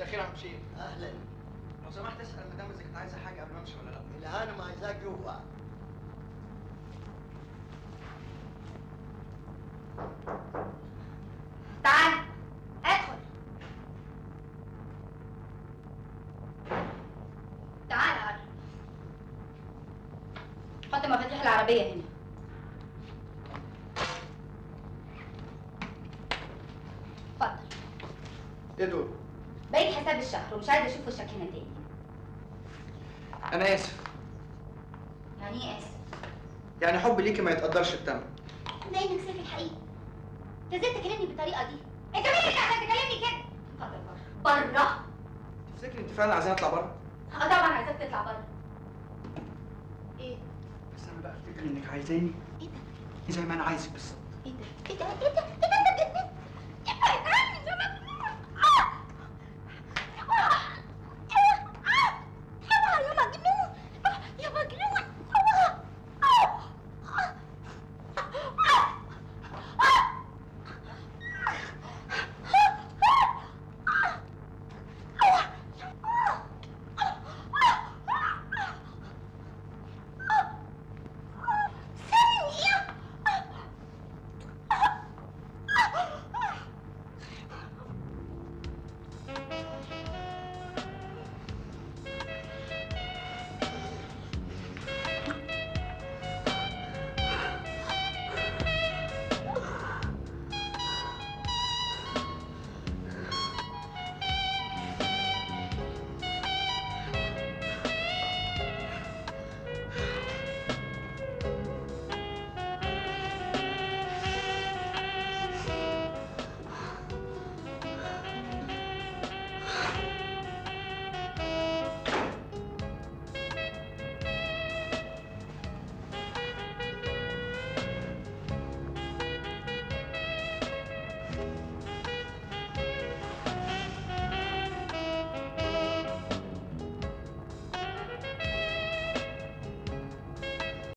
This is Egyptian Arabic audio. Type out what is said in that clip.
خير يا عم شيخ اهلا لو سمحت اسال المدام اذا كانت عايزه حاجه قبل ما امشي ولا لا الهانم عايزاك جوا تعال ادخل تعال يا قرب حط مفاتيح العربية هنا اتفضل ايه دول بقيت حساب الشهر ومش عايزة اشوف وشك هنا تاني انا اسف يعني ايه اسف يعني حب ليكي ما يتقدرش بتمن لانك سيف الحقيقي انت ازاي تكلمني بالطريقة دي انت مين اللي عشان تكلمني كده اتفضل بره بره تفتكري انت فعلا عايزاني اطلع بره اه طبعا عايزاك تطلع بره ايه بس انا بقى افتكر انك عايزاني ايه ده زي ما انا عايزك بالظبط ايه ده ايه ده ايه ده ايه ده